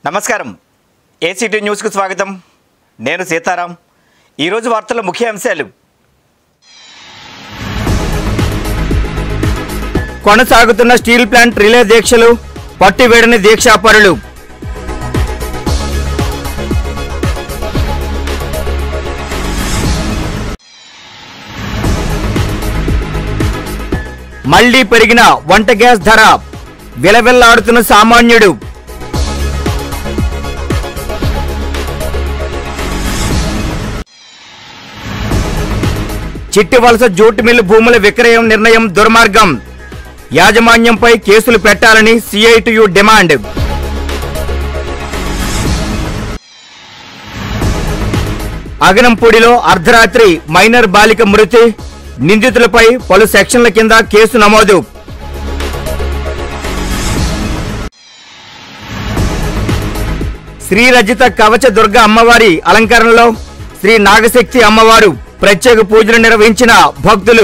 నమస్కారం ఏసీటీ న్యూస్కు స్వాగతం నేను సీతారాం ఈరోజు వార్తల ముఖ్య అంశాలు కొనసాగుతున్న స్టీల్ ప్లాంట్ రిలే దీక్షలు పట్టివేడని దీక్షాపరులు మళ్లీ పెరిగిన వంట గ్యాస్ ధర విలవిల్లాడుతున్న సామాన్యుడు చిట్టి వలస జూట్ మిల్లు భూముల విక్రయం నిర్ణయం దుర్మార్గం యాజమాన్యంపై కేసులు పెట్టాలని సిఐటియు డిమాండ్ అగనంపూడిలో అర్ధరాత్రి మైనర్ బాలిక మృతి నిందితులపై పలు సెక్షన్ల కింద కేసు నమోదు శ్రీ రజిత కవచ దుర్గ అమ్మవారి అలంకరణలో శ్రీ నాగశక్తి అమ్మవారు ప్రత్యేక పూజలు నిర్వహించిన భక్తులు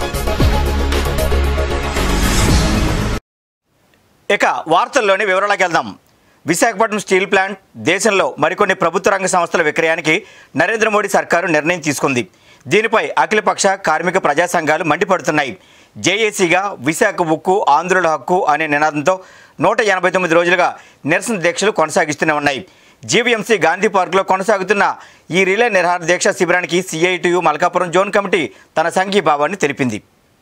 ఇక వార్తల్లోని వివరాలకు వెళ్దాం విశాఖపట్నం స్టీల్ ప్లాంట్ దేశంలో మరికొన్ని ప్రభుత్వ రంగ సంస్థల విక్రయానికి నరేంద్ర మోడీ సర్కారు నిర్ణయం తీసుకుంది దీనిపై అఖిలపక్ష కార్మిక ప్రజా సంఘాలు మండిపడుతున్నాయి జేఏసీగా విశాఖ ఉక్కు ఆంధ్రుల హక్కు అనే నినాదంతో నూట ఎనభై తొమ్మిది రోజులుగా నిరసన దీక్షలు కొనసాగిస్తూనే ఉన్నాయి జీవీఎంసీ గాంధీ పార్కులో కొనసాగుతున్న ఈ రిలే నిరహార దీక్ష శిబిరానికి సిఐటియు మల్కాపురం జోన్ కమిటీ తన సంఘీభావాన్ని తెలిపింది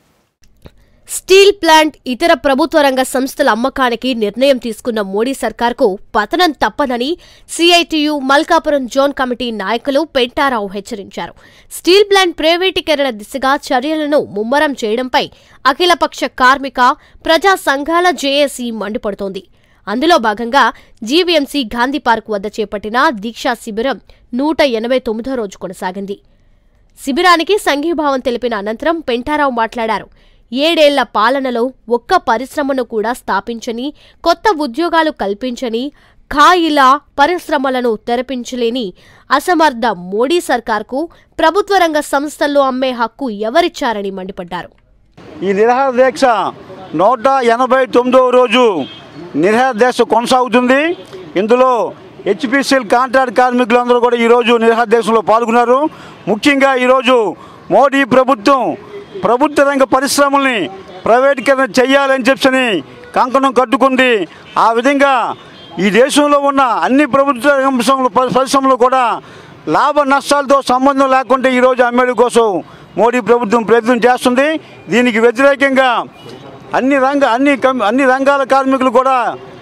స్టీల్ ప్లాంట్ ఇతర ప్రభుత్వ రంగ సంస్థల అమ్మకానికి నిర్ణయం తీసుకున్న మోడీ సర్కార్కు పతనం తప్పదని సిఐటియు మల్కాపురం జోన్ కమిటీ నాయకులు పెంటారావు హెచ్చరించారు స్టీల్ ప్లాంట్ ప్రైవేటీకరణ దిశగా చర్యలను ముమ్మరం చేయడంపై అఖిలపక్ష కార్మిక ప్రజా సంఘాల జేఏసీ మండిపడుతోంది అందులో భాగంగా జీవీఎంసీ గాంధీ పార్క్ వద్ద చేపట్టిన దీక్షా శిబిరం నూట ఎనభై తొమ్మిదో రోజు కొనసాగింది శిబిరానికి సంఘీభావం తెలిపిన అనంతరం పెంటారావు మాట్లాడారు ఏడేళ్ల పాలనలో ఒక్క పరిశ్రమను కూడా స్థాపించని కొత్త ఉద్యోగాలు కల్పించని ఖాయిలా పరిశ్రమలను తెరపించలేని అసమర్థ మోడీ సర్కార్కు ప్రభుత్వ రంగ సంస్థల్లో అమ్మే హక్కు ఎవరిచ్చారని మండిపడ్డారు ఈ నిరహార దీక్ష నూట ఎనభై తొమ్మిదవ రోజు నిరహార దీక్ష కొనసాగుతుంది ఇందులో హెచ్పిసిఎల్ కాంట్రాక్ట్ కార్మికులందరూ కూడా ఈరోజు నిరహార దీక్షలో పాల్గొన్నారు ముఖ్యంగా ఈరోజు మోడీ ప్రభుత్వం ప్రభుత్వ రంగ పరిశ్రమల్ని ప్రైవేటీకరణ చేయాలని చెప్పని కంకణం కట్టుకుంది ఆ విధంగా ఈ దేశంలో ఉన్న అన్ని ప్రభుత్వ రంగ సంస్థలు- పరిశ్రమలు కూడా లాభ నష్టాలతో సంబంధం లేకుండా ఈరోజు అమ్మేయడం కోసం మోడీ ప్రభుత్వం ప్రయత్నం చేస్తుంది దీనికి వ్యతిరేకంగా అన్ని రంగ అన్ని కం- అన్ని రంగాల కార్మికులు కూడా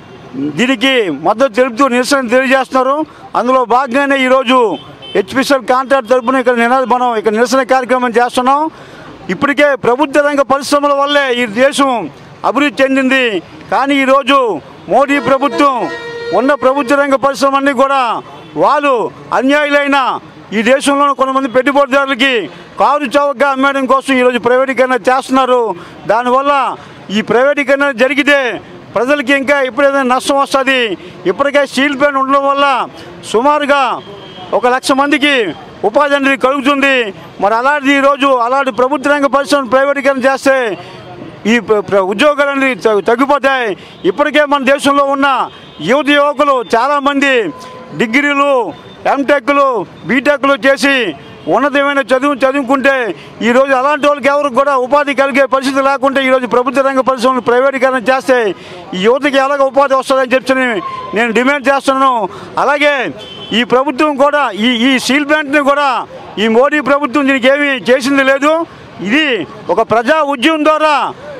దీనికి మద్దతు తెలుపుతూ నిరసన తెలియజేస్తున్నారు అందులో భాగంగానే ఈరోజు హెచ్పిసిఎల్ కాంట్రాక్ట్ తరపున ఇక్కడ నినాద మనం ఇక్కడ నిరసన కార్యక్రమం చేస్తున్నాం ఇప్పటికే ప్రభుత్వ రంగ పరిశ్రమల వల్లే ఈ దేశం అభివృద్ధి చెందింది కానీ ఈరోజు మోడీ ప్రభుత్వం ఉన్న ప్రభుత్వ రంగ పరిశ్రమలన్నీ కూడా వాళ్ళు అన్యాయులైన ఈ దేశంలో కొంతమంది పెట్టుబడిదారులకి కారు చౌకగా అమ్మేయడం కోసం ఈరోజు ప్రైవేటీకరణ చేస్తున్నారు దానివల్ల ఈ ప్రైవేటీకరణ జరిగితే ప్రజలకి ఇంకా ఎప్పుడైనా నష్టం వస్తుంది ఇప్పటికే స్టీల్ ప్లాంట్ ఉండడం వల్ల సుమారుగా ఒక లక్ష మందికి ఉపాధి అనేది కలుగుతుంది మరి అలాంటి ఈరోజు అలాంటి ప్రభుత్వ రంగ పరిశ్రమను ప్రైవేటీకరణ చేస్తే ఈ ప్ర- ప్ర- ఉద్యోగాలన్నీ తగ్గు- తగ్గిపోతాయి ఇప్పటికే మన దేశంలో ఉన్న యువత యువకులు చాలామంది డిగ్రీలు ఎంటెక్లు బీటెక్లు చేసి ఉన్నతమైన చదువు చదువుకుంటే ఈరోజు అలాంటి వాళ్ళకి ఎవరికి కూడా ఉపాధి కలిగే పరిస్థితి లేకుంటే ఈరోజు ప్రభుత్వ రంగ పరిశ్రమలు ప్రైవేటీకరణ చేస్తే ఈ యువతకి ఎలాగ ఉపాధి వస్తుందని చెప్పి నేను డిమాండ్ చేస్తున్నాను అలాగే ఈ ప్రభుత్వం కూడా ఈ ఈ స్టీల్ ప్లాంట్ని కూడా ఈ మోడీ ప్రభుత్వం దీనికి ఏమీ చేసింది లేదు ఇది ఒక ప్రజా ఉద్యమం ద్వారా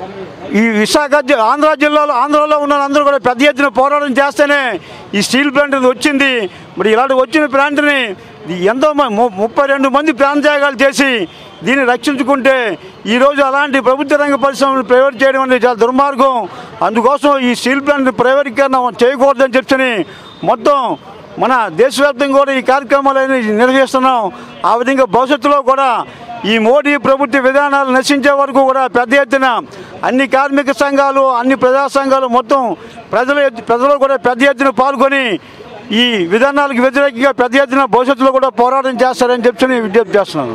ఈ విశాఖ జి- ఆంధ్ర జిల్లాలో ఆంధ్రలో ఉన్న అందరూ కూడా పెద్ద ఎత్తున పోరాటం చేస్తేనే ఈ స్టీల్ ప్లాంట్ అనేది వచ్చింది మరి ఇలాంటి వచ్చిన ప్లాంట్ని ఇది ఎంతో మ- ము- ముప్పై రెండు మంది ప్రాణత్యాగాలు చేసి దీన్ని రక్షించుకుంటే ఈరోజు అలాంటి ప్రభుత్వ రంగ పరిశ్రమలు ప్రైవేట్ చేయడం అనేది చాలా దుర్మార్గం అందుకోసం ఈ స్టీల్ ప్లాంట్ ప్రైవేటీకరణ చేయకూడదని చెప్పని మొత్తం మన దేశవ్యాప్తంగా కూడా ఈ కార్యక్రమాలు అనేవి నిర్వహిస్తున్నాం ఆ విధంగా భవిష్యత్తులో కూడా ఈ మోడీ ప్రభుత్వ విధానాలు నశించే వరకు కూడా పెద్ద ఎత్తున అన్ని కార్మిక సంఘాలు అన్ని ప్రజా సంఘాలు మొత్తం ప్రజల ఎత్తు- ప్రజలు కూడా పెద్ద ఎత్తున పాల్గొని ఈ విధానాలకు వ్యతిరేకంగా పెద్ద ఎత్తున భవిష్యత్తులో కూడా పోరాటం చేస్తారని చెప్పి నేను విజ్ఞప్తి చేస్తున్నాను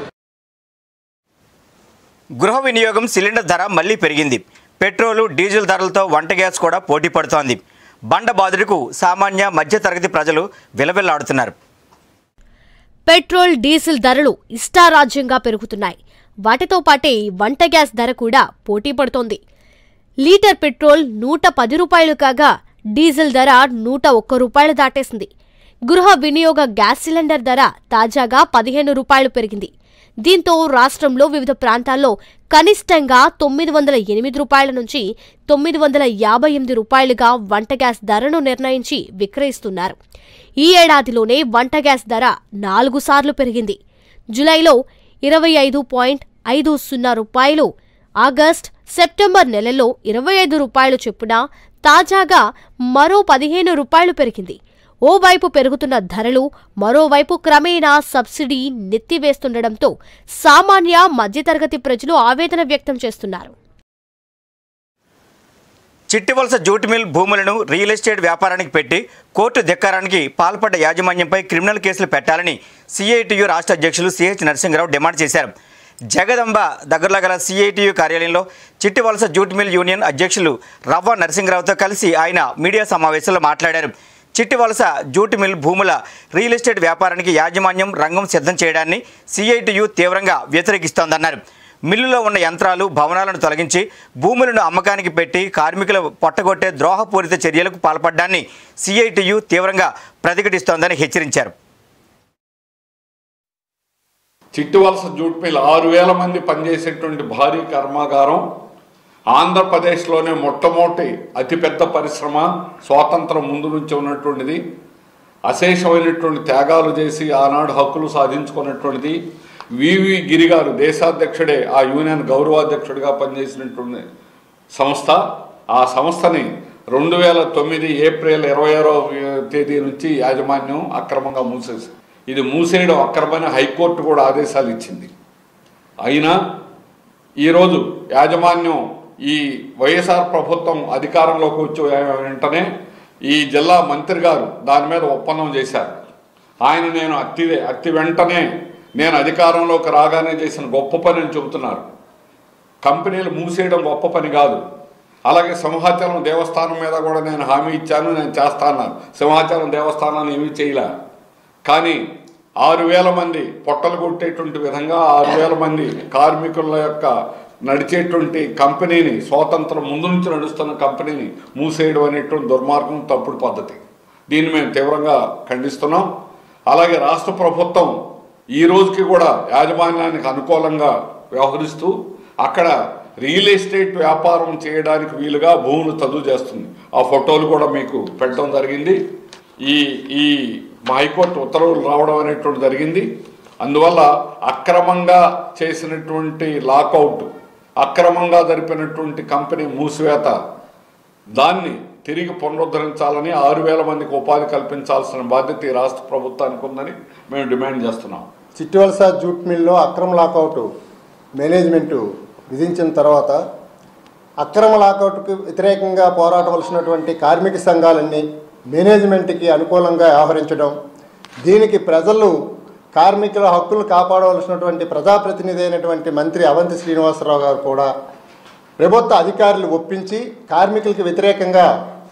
గృహ వినియోగం సిలిండర్ ధర మళ్లీ పెరిగింది పెట్రోలు డీజిల్ ధరలతో వంట గ్యాస్ కూడా పోటీ పడుతోంది బండ బాధుడికు సామాన్య మధ్యతరగతి ప్రజలు విలవిల్లాడుతున్నారు పెట్రోల్ డీజిల్ ధరలు ఇష్టారాజ్యంగా పెరుగుతున్నాయి వాటితో పాటే వంట గ్యాస్ ధర కూడా పోటీ పడుతోంది లీటర్ పెట్రోల్ నూట పది రూపాయలు కాగా డీజిల్ ధర నూట ఒక్క రూపాయలు దాటేసింది గృహ వినియోగ గ్యాస్ సిలిండర్ ధర తాజాగా పదిహేను రూపాయలు పెరిగింది దీంతో రాష్ట్రంలో వివిధ ప్రాంతాల్లో కనిష్టంగా తొమ్మిది వందల ఎనిమిది రూపాయల నుంచి తొమ్మిది వందల యాభై ఎనిమిది రూపాయలుగా వంట గ్యాస్ ధరను నిర్ణయించి విక్రయిస్తున్నారు ఈ ఏడాదిలోనే వంట గ్యాస్ ధర నాలుగు సార్లు పెరిగింది జులైలో ఇరవై ఐదు పాయింట్ ఐదు సున్నా రూపాయలు ఆగస్ట్ సెప్టెంబర్ నెలలో ఇరవై ఐదు రూపాయలు చొప్పున తాజాగా మరో పదిహేను రూపాయలు పెరిగింది ఓవైపు పెరుగుతున్న ధరలు మరోవైపు క్రమేణా సబ్సిడీ నెత్తివేస్తుండటంతో సామాన్య మధ్యతరగతి ప్రజలు ఆవేదన వ్యక్తం చేస్తున్నారు చిట్టివలస జూట్ మిల్ భూములను రియల్ ఎస్టేట్ వ్యాపారానికి పెట్టి కోర్టు ధిక్కారానికి పాల్పడ్డ యాజమాన్యంపై క్రిమినల్ కేసులు పెట్టాలని సిఐటియు రాష్ట్ర అధ్యక్షులు సిహెచ్ నరసింహరావు డిమాండ్ చేశారు జగదంబ దగ్గరలో గల సిఐటియు కార్యాలయంలో చిట్టివలస జూట్ మిల్ యూనియన్ అధ్యక్షులు రవ్వ నరసింహరావుతో కలిసి ఆయన మీడియా సమావేశంలో మాట్లాడారు చిట్టివలస జూట్ మిల్ భూముల రియల్ ఎస్టేట్ వ్యాపారానికి యాజమాన్యం రంగం సిద్ధం చేయడాన్ని సిఐటియు తీవ్రంగా వ్యతిరేకిస్తోందన్నారు మిల్లులో ఉన్న యంత్రాలు భవనాలను తొలగించి భూములను అమ్మకానికి పెట్టి కార్మికుల పొట్టగొట్టే ద్రోహపూరిత చర్యలకు పాల్పడ్డాన్ని సిఐటియు తీవ్రంగా ప్రతిఘటిస్తోందని హెచ్చరించారు చిట్టువలస జూట్ మిల్ ఆరు వేల మంది పనిచేసేటువంటి భారీ కర్మాగారం ఆంధ్రప్రదేశ్లోనే మొట్టమొదటి అతిపెద్ద పరిశ్రమ స్వాతంత్రం ముందు నుంచి ఉన్నటువంటిది అశేషమైనటువంటి త్యాగాలు చేసి ఆనాడు హక్కులు సాధించుకున్నటువంటిది వివి గిరి గారు దేశాధ్యక్షుడే ఆ యూనియన్ గౌరవాధ్యక్షుడిగా పనిచేసినటువంటి సంస్థ ఆ సంస్థని రెండు వేల తొమ్మిది ఏప్రిల్ ఇరవై ఆరో తేదీ నుంచి యాజమాన్యం అక్రమంగా మూసేసి ఇది మూసేయడం అక్రమని హైకోర్టు కూడా ఆదేశాలు ఇచ్చింది అయినా ఈరోజు యాజమాన్యం ఈ వైఎస్ఆర్ ప్రభుత్వం అధికారంలోకి వచ్చి వెంటనే ఈ జిల్లా మంత్రి గారు దాని మీద ఒప్పందం చేశారు ఆయన నేను అతి అతి వెంటనే నేను అధికారంలోకి రాగానే చేసిన గొప్ప పని అని చెబుతున్నారు కంపెనీలు మూసేయడం గొప్ప పని కాదు అలాగే సింహాచలం దేవస్థానం మీద కూడా నేను హామీ ఇచ్చాను నేను చేస్తా అన్నాను సింహాచలం దేవస్థానాన్ని ఏమీ చేయలే కానీ ఆరు వేల మంది పొట్టలు కొట్టేటువంటి విధంగా ఆరు వేల మంది కార్మికుల యొక్క నడిచేటువంటి కంపెనీని స్వాతంత్రం ముందు నుంచి నడుస్తున్న కంపెనీని మూసేయడం అనేటువంటి దుర్మార్గం తప్పుడు పద్ధతి దీన్ని మేము తీవ్రంగా ఖండిస్తున్నాం అలాగే రాష్ట్ర ప్రభుత్వం ఈ రోజుకి కూడా యాజమాన్యానికి అనుకూలంగా వ్యవహరిస్తూ అక్కడ రియల్ ఎస్టేట్ వ్యాపారం చేయడానికి వీలుగా భూములు చదువు చేస్తుంది ఆ ఫోటోలు కూడా మీకు పెట్టడం జరిగింది ఈ ఈ మా హైకోర్టు ఉత్తర్వులు రావడం అనేటువంటి జరిగింది అందువల్ల అక్రమంగా చేసినటువంటి లాకౌట్ అక్రమంగా జరిపినటువంటి కంపెనీ మూసివేత దాన్ని తిరిగి పునరుద్ధరించాలని ఆరు వేల మందికి ఉపాధి కల్పించాల్సిన బాధ్యత ఈ రాష్ట్ర ప్రభుత్వానికి ఉందని మేము డిమాండ్ చేస్తున్నాం చిట్టివలస జూట్ మిల్లో అక్రమ లాకౌట్ మేనేజ్మెంటు విధించిన తర్వాత అక్రమ లాకౌట్కు వ్యతిరేకంగా పోరాడవలసినటువంటి కార్మిక సంఘాలన్నీ మేనేజ్మెంట్కి అనుకూలంగా వ్యవహరించడం దీనికి ప్రజలు కార్మికుల హక్కులు కాపాడవలసినటువంటి ప్రజాప్రతినిధి అయినటువంటి మంత్రి అవంతి శ్రీనివాసరావు గారు కూడా ప్రభుత్వ అధికారులు ఒప్పించి కార్మికులకి వ్యతిరేకంగా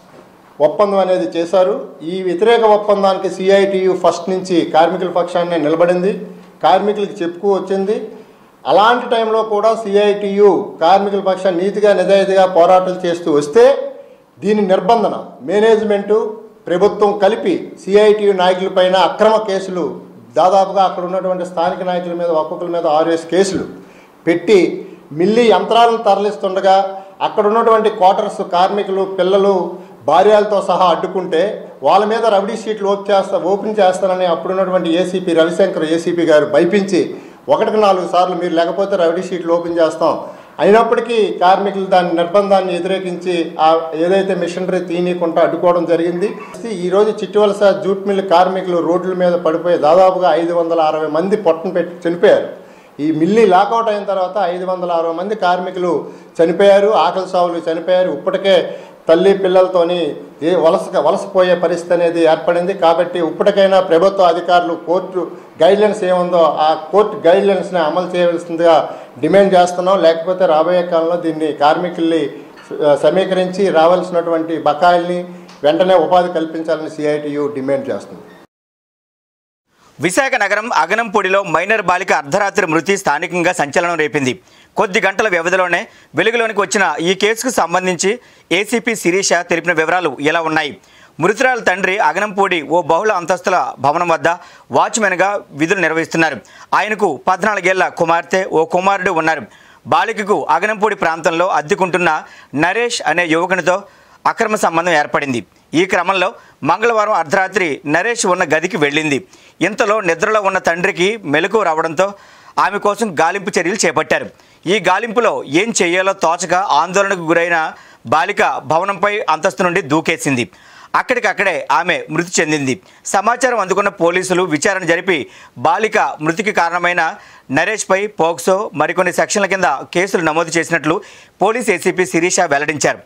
ఒప్పందం అనేది చేశారు ఈ వ్యతిరేక ఒప్పందానికి సిఐటియు ఫస్ట్ నుంచి కార్మికుల పక్షాన్ని నిలబడింది కార్మికులకి చెప్పుకు వచ్చింది అలాంటి టైంలో కూడా సిఐటియు కార్మికుల పక్షాన్ని నీతిగా నిజాయితీగా పోరాటాలు చేస్తూ వస్తే దీని నిర్బంధన మేనేజ్మెంటు ప్రభుత్వం కలిపి సిఐటియు నాయకులపైన అక్రమ కేసులు దాదాపుగా అక్కడ ఉన్నటువంటి స్థానిక నాయకుల మీద ఒక్కొక్కరి మీద ఆరేసి కేసులు పెట్టి మిల్లి యంత్రాలను తరలిస్తుండగా అక్కడ ఉన్నటువంటి క్వార్టర్స్ కార్మికులు పిల్లలు భార్యలతో సహా అడ్డుకుంటే వాళ్ళ మీద రబడీ షీట్లు ఓపెన్ చేస్తా ఓపెన్ చేస్తానని అప్పుడున్నటువంటి ఏసీపీ రవిశంకర్ ఏసీపీ గారు భయపించి ఒకటికి నాలుగు సార్లు మీరు లేకపోతే రబడీ షీట్లు ఓపెన్ చేస్తాం అయినప్పటికీ కార్మికులు దాని నిర్బంధాన్ని వ్యతిరేకించి ఆ ఏదైతే మిషనరీ తీయకుండా అడ్డుకోవడం జరిగింది ఈ రోజు చిట్టువలస జూట్ మిల్ కార్మికులు రోడ్ల మీద పడిపోయి దాదాపుగా ఐదు వందల అరవై మంది పొట్టను పెట్టి చనిపోయారు ఈ మిల్లి లాకౌట్ అయిన తర్వాత ఐదు వందల అరవై మంది కార్మికులు చనిపోయారు ఆకలి సావులు చనిపోయారు ఇప్పటికే తల్లి పిల్లలతోని ఏ వలస వలసపోయే పరిస్థితి అనేది ఏర్పడింది కాబట్టి ఇప్పటికైనా ప్రభుత్వ అధికారులు కోర్టు గైడ్లైన్స్ ఏముందో ఆ కోర్టు గైడ్లైన్స్ని అమలు చేయవలసిందిగా డిమాండ్ చేస్తున్నాం లేకపోతే రాబోయే కాలంలో దీన్ని కార్మికుల్ని ఆ, సమీకరించి రావాల్సినటువంటి బకాయిల్ని వెంటనే ఉపాధి కల్పించాలని సిఐటియు డిమాండ్ చేస్తుంది విశాఖ నగరం అగనంపూడిలో మైనర్ బాలిక అర్ధరాత్రి మృతి స్థానికంగా సంచలనం రేపింది కొద్ది గంటల వ్యవధిలోనే వెలుగులోనికి వచ్చిన ఈ కేసుకు సంబంధించి ఏసీపీ శిరీష తెలిపిన వివరాలు ఇలా ఉన్నాయి మృతురాల తండ్రి అగనంపూడి ఓ బహుళ అంతస్తుల భవనం వద్ద వాచ్మెన్గా విధులు నిర్వహిస్తున్నారు ఆయనకు పద్నాలుగేళ్ల కుమార్తె ఓ కుమారుడు ఉన్నారు బాలికకు అగనంపూడి ప్రాంతంలో అద్దెకుంటున్న నరేష్ అనే యువకునితో అక్రమ సంబంధం ఏర్పడింది ఈ క్రమంలో మంగళవారం అర్ధరాత్రి నరేష్ ఉన్న గదికి వెళ్ళింది ఇంతలో నిద్రలో ఉన్న తండ్రికి మెలకు రావడంతో ఆమె కోసం గాలింపు చర్యలు చేపట్టారు ఈ గాలింపులో ఏం చేయాలో తోచక ఆందోళనకు గురైన బాలిక భవనంపై అంతస్తు నుండి దూకేసింది అక్కడికక్కడే ఆమె మృతి చెందింది సమాచారం అందుకున్న పోలీసులు విచారణ జరిపి బాలిక మృతికి కారణమైన నరేష్పై పోక్సో మరికొన్ని సెక్షన్ల కింద కేసులు నమోదు చేసినట్లు పోలీస్ ఏసీపీ శిరీష వెల్లడించారు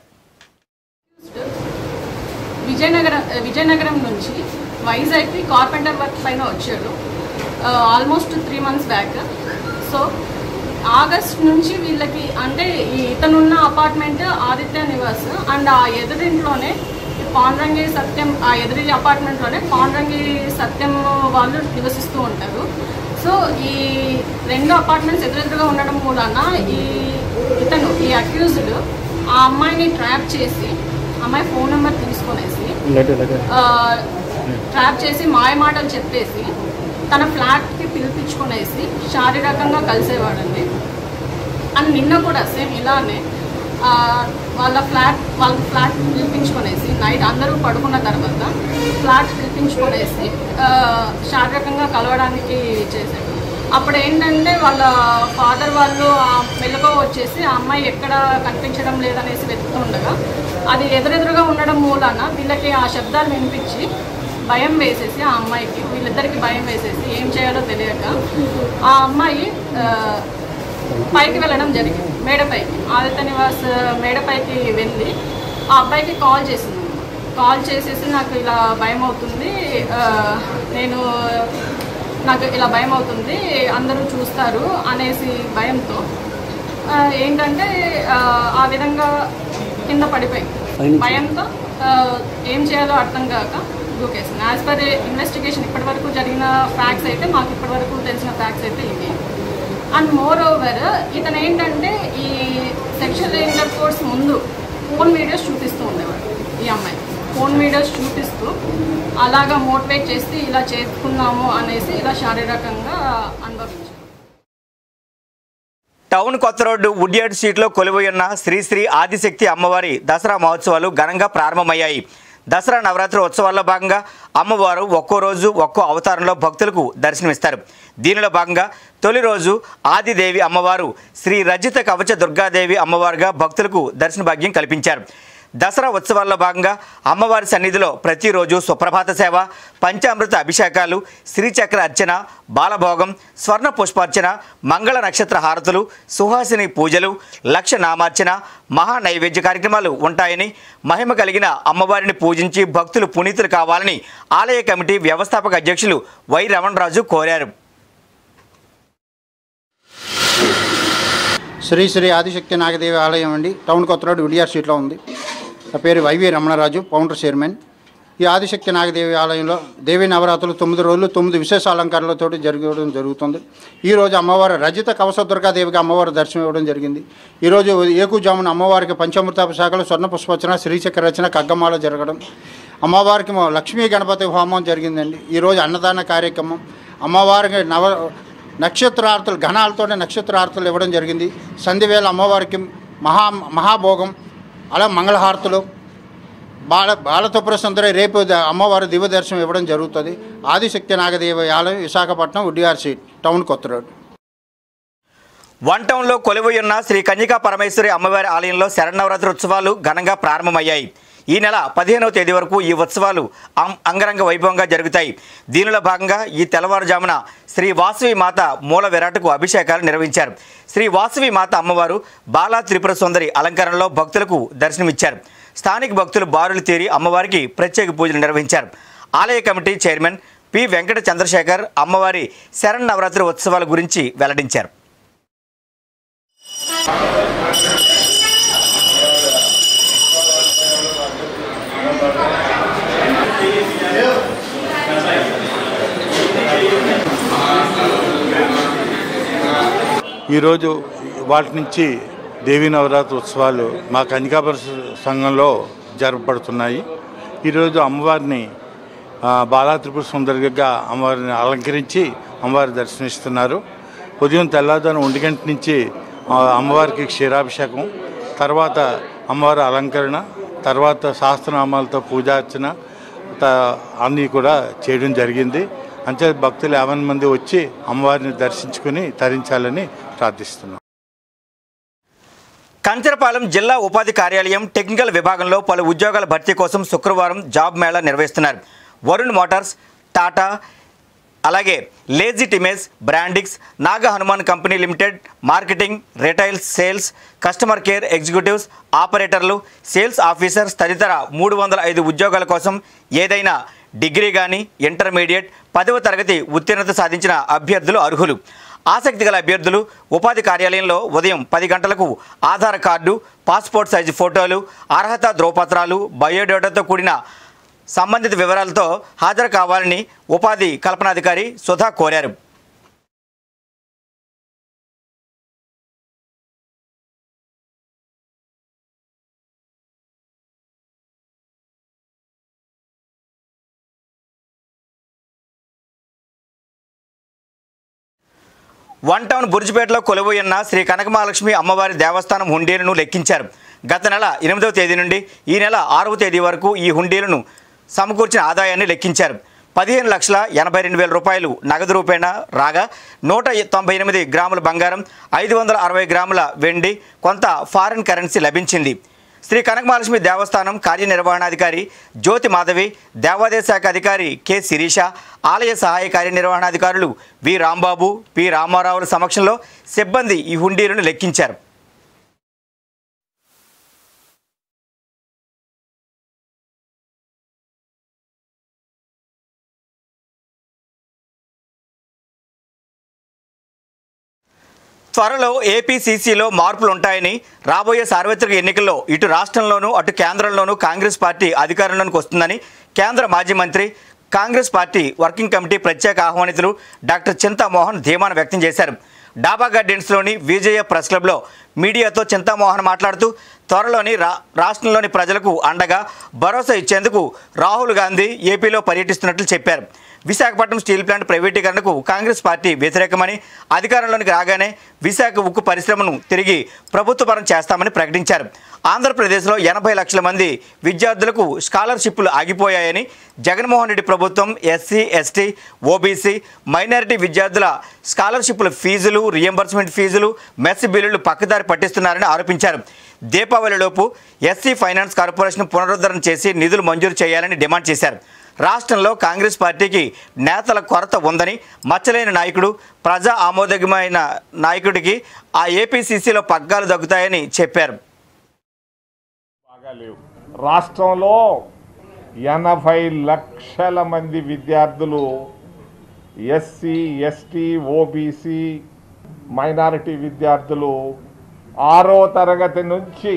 విజయనగరం విజయనగరం నుంచి వైజాగ్కి కార్పెంటర్ వర్క్ పైన వచ్చాడు almost three months back so August నుంచి వీళ్ళకి అంటే ఈ ఇతనున్న అపార్ట్మెంట్ ఆదిత్య నివాస్ అండ్ ఆ ఎదురింట్లోనే పాండ్రంగి సత్యం ఆ ఎదురి అపార్ట్మెంట్లోనే పాండ్రంగి సత్యం వాళ్ళు నివసిస్తూ ఉంటారు సో ఈ రెండు అపార్ట్మెంట్స్ ఎదురెదురుగా ఉండడం మూలాన ఈ ఇతను ఈ అక్యూజ్డ్ ఆ అమ్మాయిని ట్రాప్ చేసి అమ్మాయి ఫోన్ నెంబర్ తీసుకొనేసి ఆ, ట్రాప్ చేసి మాయ మాటలు చెప్పేసి తన ఫ్లాట్కి పిలిపించుకునేసి శారీరకంగా కలిసేవాడండి అండ్ నిన్న కూడా సేమ్ ఇలానే ఆ, వాళ్ళ ఫ్లాట్ వాళ్ళ ఫ్లాట్ పిలిపించుకొనేసి నైట్ అందరూ పడుకున్న తర్వాత ఫ్లాట్ పిలిపించుకొనేసి ఆ, శారీరకంగా కలవడానికి చేశాడు అప్పుడు ఏంటంటే వాళ్ళ ఫాదర్ వాళ్ళు ఆ మెలకువ వచ్చేసి ఆ అమ్మాయి ఎక్కడ కనిపించడం లేదనేసి వెతుకుతుండగా అది ఎదురెదురుగా ఉండడం మూలాన వీళ్ళకి ఆ శబ్దాలు వినిపించి భయం వేసేసి ఆ అమ్మాయికి వీళ్ళిద్దరికి భయం వేసేసి ఏం చేయాలో తెలియక ఆ అమ్మాయి ఆ, పైకి వెళ్ళడం జరిగింది మేడపైకి ఆదిత్య నివాస్ మేడపైకి వెళ్ళి ఆ అబ్బాయికి కాల్ చేసింది కాల్ చేసేసి నాకు ఇలా భయం అవుతుంది ఆ, నేను నాకు ఇలా భయం అవుతుంది అందరూ చూస్తారు అనేసి భయంతో ఆ, ఏంటంటే ఆ, ఆ విధంగా కింద పడిపోయింది భయంతో ఆ, ఏం చేయాలో అర్థం కాక దూకేసింది యాజ్ పర్ ఇన్వెస్టిగేషన్ ఇప్పటివరకు జరిగిన ఫ్యాక్ట్స్ అయితే మాకు ఇప్పటివరకు తెలిసిన ఫ్యాక్ట్స్ అయితే ఇవి అండ్ మోర్ ఓవర్ ఇతను ఏంటంటే ఈ సెక్షువల్ ఇంటర్ కోర్స్ ముందు ఫోన్ వీడియోస్ చూపిస్తూ ఉండేవాడు ఈ అమ్మాయి ఫోన్ వీడియోస్ చూపిస్తూ అలాగా మోటివేట్ చేస్తే ఇలా చేసుకున్నాము అనేసి ఇలా శారీరకంగా అనుభవించారు టౌన్ కొత్త రోడ్డు వుడ్యార్డ్ స్ట్రీట్లో కొలువైయున్న శ్రీ శ్రీ ఆదిశక్తి అమ్మవారి దసరా మహోత్సవాలు ఘనంగా ప్రారంభమయ్యాయి దసరా నవరాత్రి ఉత్సవాల్లో భాగంగా అమ్మవారు ఒక్కో రోజు ఒక్కో అవతారంలో భక్తులకు దర్శనమిస్తారు దీనిలో భాగంగా తొలి రోజు ఆదిదేవి అమ్మవారు శ్రీ రజిత కవచ దుర్గాదేవి అమ్మవారుగా భక్తులకు దర్శన భాగ్యం కల్పించారు దసరా ఉత్సవాల్లో భాగంగా అమ్మవారి సన్నిధిలో ప్రతిరోజు సుప్రభాత సేవ పంచామృత అభిషేకాలు శ్రీచక్ర అర్చన బాలభోగం స్వర్ణ పుష్పార్చన మంగళ నక్షత్ర హారతులు సుహాసిని పూజలు లక్ష నామార్చన మహా నైవేద్య కార్యక్రమాలు ఉంటాయని మహిమ కలిగిన అమ్మవారిని పూజించి భక్తులు పునీతులు కావాలని ఆలయ కమిటీ వ్యవస్థాపక అధ్యక్షులు వై రమణరాజు కోరారు శ్రీ శ్రీ ఆదిశక్తి నాగదేవి ఆలయం అండి టౌన్ కొత్త రోడ్ విడియార్ స్ట్రీట్లో ఉంది నా పేరు వైవి రమణరాజు ఫౌండర్ చైర్మన్ ఈ ఆదిశక్తి నాగదేవి ఆలయంలో దేవి నవరాత్రులు తొమ్మిది రోజులు తొమ్మిది విశేష అలంకారాలతో జరగడం జరుగుతుంది ఈరోజు అమ్మవారు రజిత కవస దుర్గాదేవిగా అమ్మవారు దర్శనం ఇవ్వడం జరిగింది ఈరోజు ఏకుజామున అమ్మవారికి పంచామృతాభిషేకాలు స్వర్ణ పుష్పరచన శ్రీచక్ర రచన కగ్గమాల జరగడం అమ్మవారికి మా లక్ష్మీ గణపతి హోమం జరిగిందండి ఈరోజు అన్నదాన కార్యక్రమం అమ్మవారికి నవ నక్షత్రార్తులు ఘనాలతోనే నక్షత్రార్తులు ఇవ్వడం జరిగింది సంధివేళ అమ్మవారికి మహా మహాభోగం అలా మంగళహారతులు బాల బాలతపుర సుందరి రేపు ద- అమ్మవారి దివ్య దర్శనం ఇవ్వడం జరుగుతుంది ఆదిశక్తి నాగదేవి ఆలయం విశాఖపట్నం ఉడిఆర్ సీట్ టౌన్ కొత్త రోడ్ వన్ టౌన్లో కొలువైయున్న శ్రీ కన్యకా పరమేశ్వరి అమ్మవారి ఆలయంలో శరణవరాత్రి ఉత్సవాలు ఘనంగా ప్రారంభమయ్యాయి ఈ నెల పదిహేనవ తేదీ వరకు ఈ ఉత్సవాలు అం- అంగరంగ వైభవంగా జరుగుతాయి దీనిలో భాగంగా ఈ తెల్లవారుజామున శ్రీ వాసవి మాత మూల విరాటకు అభిషేకాలు నిర్వహించారు శ్రీ వాసవి మాత అమ్మవారు బాలా త్రిపుర సుందరి అలంకరణలో భక్తులకు దర్శనమిచ్చారు స్థానిక భక్తులు బారులు తీరి అమ్మవారికి ప్రత్యేక పూజలు నిర్వహించారు ఆలయ committee chairman P Venkata Chandrasekhar అమ్మవారి శరణ్ ఉత్సవాల గురించి వెల్లడించారు ఈరోజు వాటి నుంచి దేవీ నవరాత్రి ఉత్సవాలు మా కన్యకాపుర సంఘంలో జరపబడుతున్నాయి ఈరోజు అమ్మవారిని ఆ, బాలా త్రిపుర సుందరిగా అమ్మవారిని అలంకరించి అమ్మవారి దర్శనిస్తున్నారు ఉదయం తెల్లవారుజామున ఒంటి గంట నుంచి ఆ, అమ్మవారికి క్షీరాభిషేకం తర్వాత అమ్మవారి అలంకరణ తర్వాత సహస్రనామాలతో పూజార్చన త- అన్నీ కూడా చేయడం జరిగింది అంతే భక్తులు యాభై మంది వచ్చి అమ్మవారిని దర్శించుకుని తరించాలని ప్రార్థిస్తున్నాం కంచరపాలెం జిల్లా ఉపాధి కార్యాలయం టెక్నికల్ విభాగంలో పలు ఉద్యోగాల భర్తీ కోసం శుక్రవారం జాబ్ మేళా నిర్వహిస్తున్నారు వరుణ్ మోటార్స్ టాటా అలాగే లేజీ టిమేజ్ Brandix Naga Hanuman company limited marketing retail sales customer care executives ఆపరేటర్లు సేల్స్ ఆఫీసర్స్ తదితర మూడు వందల ఐదు ఉద్యోగాల కోసం ఏదైనా డిగ్రీ కానీ ఇంటర్మీడియట్ పదవ తరగతి ఉత్తీర్ణత సాధించిన అభ్యర్థులు అర్హులు ఆసక్తి గల అభ్యర్థులు ఉపాధి కార్యాలయంలో ఉదయం పది గంటలకు ఆధార్ కార్డు పాస్పోర్ట్ సైజు ఫోటోలు అర్హత ధ్రువపత్రాలు బయోడేటాతో కూడిన సంబంధిత వివరాలతో హాజరు కావాలని ఉపాధి కల్పనాధికారి సుధా కోరారు వన్ టౌన్ బుర్జిపేటలో కొలువైన శ్రీ కనకమహాలక్ష్మి అమ్మవారి దేవస్థానం హుండీలను లెక్కించారు గత నెల ఎనిమిదవ తేదీ నుండి ఈ నెల ఆరవ తేదీ వరకు ఈ హుండీలను సమకూర్చిన ఆదాయాన్ని లెక్కించారు పదిహేను లక్షల ఎనభై రెండు వేల రూపాయలు నగదు రూపేణా రాగా నూట తొంభై ఎనిమిది గ్రాముల బంగారం ఐదు వందల అరవై గ్రాముల వెండి కొంత ఫారిన్ కరెన్సీ లభించింది శ్రీ కనకమహాలక్ష్మి దేవస్థానం కార్యనిర్వహణాధికారి జ్యోతి మాధవి దేవాదాయ శాఖ అధికారి కె శిరీష ఆలయ సహాయ కార్యనిర్వహణాధికారులు వి రాంబాబు పి రామారావుల సమక్షంలో సిబ్బంది ఈ హుండీలను లెక్కించారు త్వరలో ఏపీసీసీలో మార్పులు ఉంటాయని రాబోయే సార్వత్రిక ఎన్నికల్లో ఇటు రాష్ట్రంలోనూ అటు కేంద్రంలోనూ కాంగ్రెస్ పార్టీ అధికారంలోకి వస్తుందని కేంద్ర మాజీ మంత్రి కాంగ్రెస్ పార్టీ వర్కింగ్ కమిటీ ప్రత్యేక ఆహ్వానితులు డాక్టర్ చింతామోహన్ ధీమాను వ్యక్తం చేశారు డాబా గార్డెన్స్లోని విజయ ప్రెస్ క్లబ్లో మీడియాతో చింతామోహన్ మాట్లాడుతూ త్వరలోని రా రాష్ట్రంలోని ప్రజలకు అండగా భరోసా ఇచ్చేందుకు రాహుల్ గాంధీ ఏపీలో పర్యటిస్తున్నట్లు చెప్పారు విశాఖపట్నం స్టీల్ ప్లాంట్ ప్రైవేటీకరణకు కాంగ్రెస్ పార్టీ వ్యతిరేకమని అధికారంలోనికి రాగానే విశాఖ ఉక్కు పరిశ్రమను తిరిగి ప్రభుత్వపరం చేస్తామని ప్రకటించారు ఆంధ్రప్రదేశ్లో ఎనభై లక్షల మంది విద్యార్థులకు స్కాలర్షిప్లు ఆగిపోయాయని జగన్మోహన్ రెడ్డి ప్రభుత్వం ఎస్సీ ఎస్టీ ఓబీసీ మైనారిటీ విద్యార్థుల స్కాలర్షిప్ల ఫీజులు రియంబర్స్మెంట్ ఫీజులు మెస్ బిల్లులు పక్కదారి పట్టిస్తున్నారని ఆరోపించారు దీపావళిలోపు ఎస్సీ ఫైనాన్స్ కార్పొరేషన్ పునరుద్ధరణ చేసి నిధులు మంజూరు చేయాలని డిమాండ్ చేశారు రాష్ట్రంలో కాంగ్రెస్ పార్టీకి నేతల కొరత ఉందని మచ్చలేని నాయకుడు ప్రజా ఆమోదకమైన నాయకుడికి ఆ ఏపీసీసీలో పగ్గాలు దక్కుతాయని చెప్పారు బాగాలేవు రాష్ట్రంలో ఎనభై లక్షల మంది విద్యార్థులు ఎస్సీ ఎస్టీ ఓబీసీ మైనారిటీ విద్యార్థులు ఆరో తరగతి నుంచి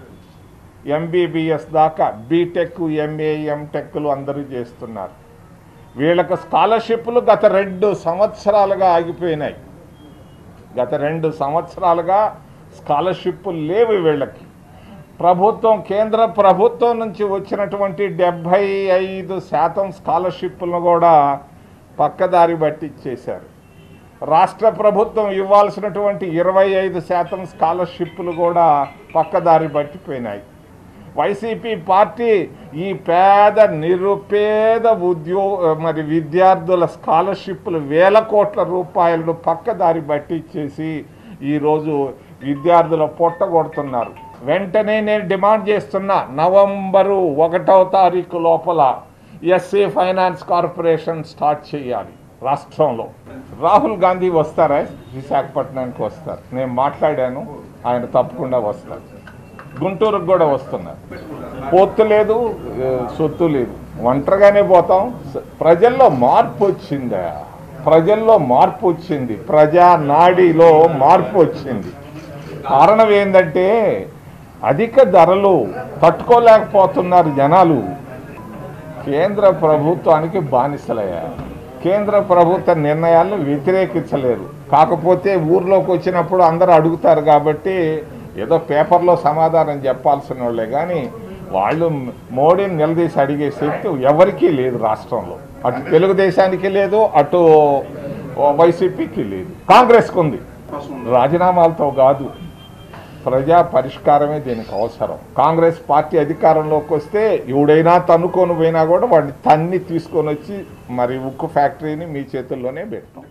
ఎంబీబీఎస్ దాకా బీటెక్ ఎంఏ ఎంటెక్లు అందరూ చేస్తున్నారు వీళ్ళకు స్కాలర్షిప్లు గత రెండు సంవత్సరాలుగా ఆగిపోయినాయి గత రెండు సంవత్సరాలుగా స్కాలర్షిప్లు లేవు వీళ్ళకి ప్రభుత్వం కేంద్ర ప్రభుత్వం నుంచి వచ్చినటువంటి డెబ్భై ఐదు శాతం స్కాలర్షిప్లను కూడా పక్కదారి పట్టించేశారు రాష్ట్ర ప్రభుత్వం ఇవ్వాల్సినటువంటి ఇరవై ఐదు శాతం స్కాలర్షిప్లు కూడా పక్కదారి పట్టిపోయినాయి వైసీపీ పార్టీ ఈ పేద నిరుపేద ఉద్యో మరి విద్యార్థుల స్కాలర్షిప్లు వేల కోట్ల రూపాయలను పక్కదారి పట్టించేసి ఈరోజు విద్యార్థుల పొట్టగొడుతున్నారు వెంటనే నేను డిమాండ్ చేస్తున్నా నవంబరు ఒకటవ తారీఖు లోపల ఎస్సీ ఫైనాన్స్ కార్పొరేషన్ స్టార్ట్ చేయాలి రాష్ట్రంలో రాహుల్ గాంధీ వస్తారా విశాఖపట్నానికి వస్తారు నేను మాట్లాడాను ఆయన తప్పకుండా వస్తారు గుంటూరుకు కూడా వస్తున్నారు పొత్తు లేదు ఏ, సొత్తు లేదు ఒంటరిగానే పోతాం స- ప్రజల్లో మార్పు వచ్చిందా ప్రజల్లో మార్పు వచ్చింది ప్రజా నాడిలో మార్పు వచ్చింది కారణం ఏంటంటే అధిక ధరలు తట్టుకోలేకపోతున్నారు జనాలు కేంద్ర ప్రభుత్వానికి బానిసలయ్యారు కేంద్ర ప్రభుత్వ నిర్ణయాలను వ్యతిరేకించలేరు కాకపోతే ఊర్లోకి వచ్చినప్పుడు అందరూ అడుగుతారు కాబట్టి ఏదో పేపర్లో సమాధానం చెప్పాల్సిన వాళ్ళే కానీ వాళ్ళు మోడీని నిలదీసి అడిగే శక్తి ఎవరికీ లేదు రాష్ట్రంలో అటు తెలుగుదేశానికి లేదు అటు వైసీపీకి లేదు కాంగ్రెస్కి ఉంది రాజీనామాలతో కాదు ప్రజా పరిష్కారమే దీనికి అవసరం కాంగ్రెస్ పార్టీ అధికారంలోకి వస్తే ఎవడైనా తన్నుకొని పోయినా కూడా వాడిని తన్ని తీసుకొని వచ్చి మరి ఉక్కు ఫ్యాక్టరీని మీ చేతుల్లోనే పెడతాం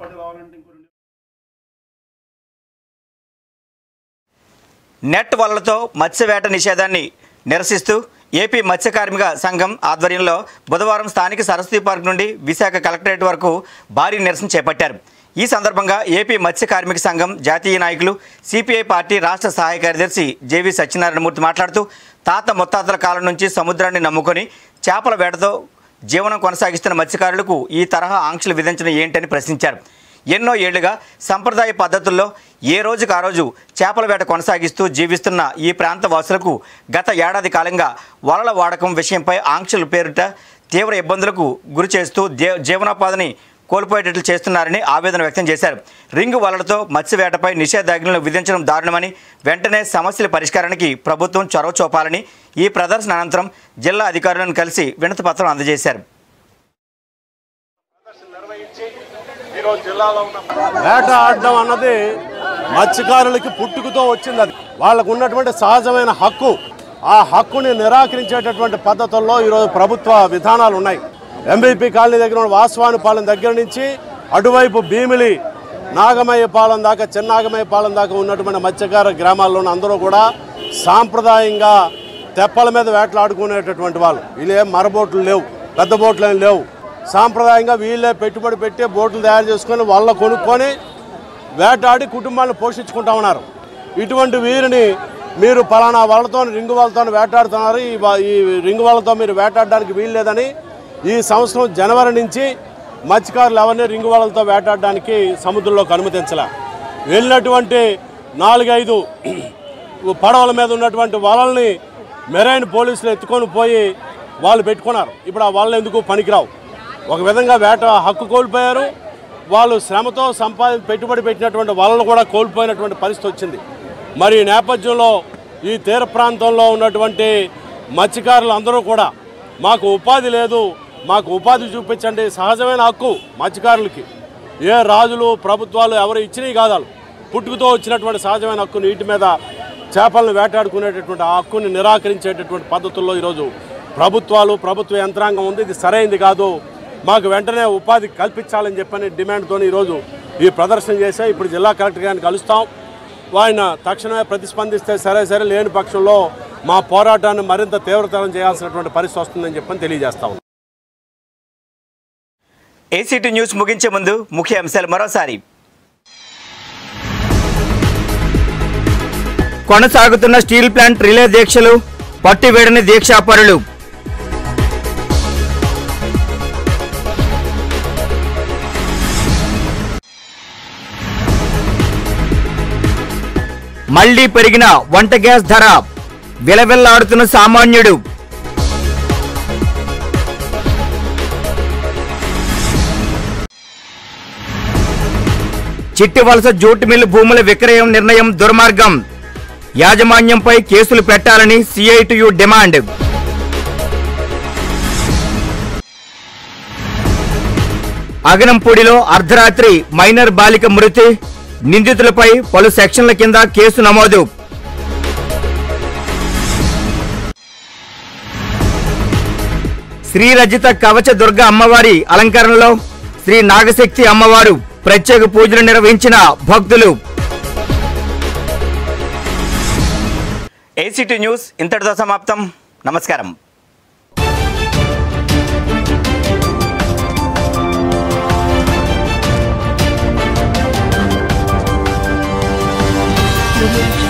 నెట్ వలలతో మత్స్యవేట నిషేధాన్ని నిరసిస్తూ ఏపీ మత్స్య కార్మిక సంఘం ఆధ్వర్యంలో బుధవారం స్థానిక సరస్వతి పార్క్ నుండి విశాఖ కలెక్టరేట్ వరకు భారీ నిరసన చేపట్టారు ఈ సందర్భంగా ఏపీ మత్స్య కార్మిక సంఘం జాతీయ నాయకులు సిపిఐ పార్టీ రాష్ట్ర సహాయ కార్యదర్శి జేవి సత్యనారాయణమూర్తి మాట్లాడుతూ తాత ముత్తాతల కాలం నుంచి సముద్రాన్ని నమ్ముకొని చేపల వేటతో జీవనం కొనసాగిస్తున్న మత్స్యకారులకు ఈ తరహా ఆంక్షలు విధించడం ఏంటని ప్రశ్నించారు ఎన్నో ఏళ్లుగా సంప్రదాయ పద్ధతుల్లో ఏ రోజుకు ఆ రోజు చేపల వేట కొనసాగిస్తూ జీవిస్తున్న ఈ ప్రాంత వాసులకు గత ఏడాది కాలంగా వలల వాడకం విషయంపై ఆంక్షల పేరిట తీవ్ర ఇబ్బందులకు గురి చేస్తూ జీ జీవనోపాధిని కోల్పోయేటట్లు చేస్తున్నారని ఆవేదన వ్యక్తం చేశారు రింగు వలలతో మత్స్యవేటపై నిషేధాజ్ఞలు విధించడం దారుణమని వెంటనే సమస్యల పరిష్కారానికి ప్రభుత్వం చొరవ చూపాలని ఈ ప్రదర్శన అనంతరం జిల్లా అధికారులను కలిసి వినతి పత్రం అందజేశారు వేట ఆడడం అన్నది మత్స్యకారులకి పుట్టుకతో వచ్చింది అది వాళ్ళకు ఉన్నటువంటి సహజమైన హక్కు ఆ హక్కుని నిరాకరించేటటువంటి పద్ధతుల్లో ఈరోజు ప్రభుత్వ విధానాలు ఉన్నాయి ఎంబీపీ కాలనీ దగ్గర ఉన్న వాసవానిపాలెం దగ్గర నుంచి అటువైపు భీమిలి నాగమయ్య పాలెం దాకా చిన్నాగమయ్య పాలెం దాకా ఉన్నటువంటి మత్స్యకార గ్రామాల్లోని అందరూ కూడా సాంప్రదాయంగా తెప్పల మీద వేటలాడుకునేటటువంటి వాళ్ళు వీళ్ళు ఏం మరబోట్లు లేవు పెద్ద బోట్లు ఏం లేవు సాంప్రదాయంగా వీళ్ళే పెట్టుబడి పెట్టి బోట్లు తయారు చేసుకొని వాళ్ళ కొనుక్కొని వేటాడి కుటుంబాలను పోషించుకుంటా ఉన్నారు ఇటువంటి వీరిని మీరు పలానా వాళ్ళతో రింగు వాళ్ళతో వేటాడుతున్నారు ఈ వా- ఈ రింగు వాళ్ళతో మీరు వేటాడడానికి వీలు లేదని ఈ సంవత్సరం జనవరి నుంచి మత్స్యకారులు ఎవరిని రింగు వాళ్ళతో వేటాడడానికి సముద్రంలోకి అనుమతించలే వెళ్ళినటువంటి నాలుగైదు పడవల మీద ఉన్నటువంటి వలల్ని మెరైన్ పోలీసులు ఎత్తుకొని పోయి వాళ్ళు పెట్టుకున్నారు ఇప్పుడు ఆ వలలు ఎందుకు పనికిరావు ఒక విధంగా వేట హక్కు కోల్పోయారు వాళ్ళు శ్రమతో సంపాది పెట్టుబడి పెట్టినటువంటి వలలు కూడా కోల్పోయినటువంటి పరిస్థితి వచ్చింది మరి ఈ నేపథ్యంలో ఈ తీర ప్రాంతంలో ఉన్నటువంటి మత్స్యకారులు అందరూ కూడా మాకు ఉపాధి లేదు మాకు ఉపాధి చూపించండి సహజమైన హక్కు మత్స్యకారులకి ఏ రాజులు ప్రభుత్వాలు ఎవరు ఇచ్చినవి కాదాలు పుట్టుకతో వచ్చినటువంటి సహజమైన హక్కు నీటి మీద చేపలను వేటాడుకునేటటువంటి ఆ హక్కుని నిరాకరించేటటువంటి పద్ధతుల్లో ఈరోజు ప్రభుత్వాలు ప్రభుత్వ యంత్రాంగం ఉంది ఇది సరైంది కాదు మాకు వెంటనే ఉపాధి కల్పించాలని చెప్పని డిమాండ్తో ఈరోజు ఈ ప్రదర్శన చేసా ఇప్పుడు జిల్లా కలెక్టర్ గారిని కలుస్తాం ఆయన తక్షణమే ప్రతిస్పందిస్తే సరే సరే లేని పక్షంలో మా పోరాటాన్ని మరింత తీవ్రతరం చేయాల్సినటువంటి పరిస్థితి వస్తుందని చెప్పని తెలియజేస్తా ఉన్నాం. ఏసీటీ న్యూస్ ముగించే ముందు ముఖ్య అంశాలు మరోసారి కొనసాగుతున్న స్టీల్ ప్లాంట్ రిలే దీక్షలు పట్టివేడని దీక్షాపరులు మళ్లీ పెరిగిన వంట గ్యాస్ ధర విలవిల్లాడుతున్న సామాన్యుడు చిట్టి వలస జూట్ మిల్లు భూముల విక్రయం నిర్ణయం దుర్మార్గం యాజమాన్యంపై కేసులు పెట్టాలని సిఐటియు డిమాండ్ అగనంపూడిలో అర్ధరాత్రి మైనర్ బాలిక మృతి నిందితులపై పలు సెక్షన్ల కింద కేసు నమోదు శ్రీరజిత కవచ దుర్గ అమ్మవారి అలంకరణలో శ్రీ నాగశక్తి అమ్మవారు ప్రత్యేక పూజలు నిర్వహించిన భక్తులు ఏసీటీ న్యూస్ ఇంతటితో సమాప్తం నమస్కారం Audio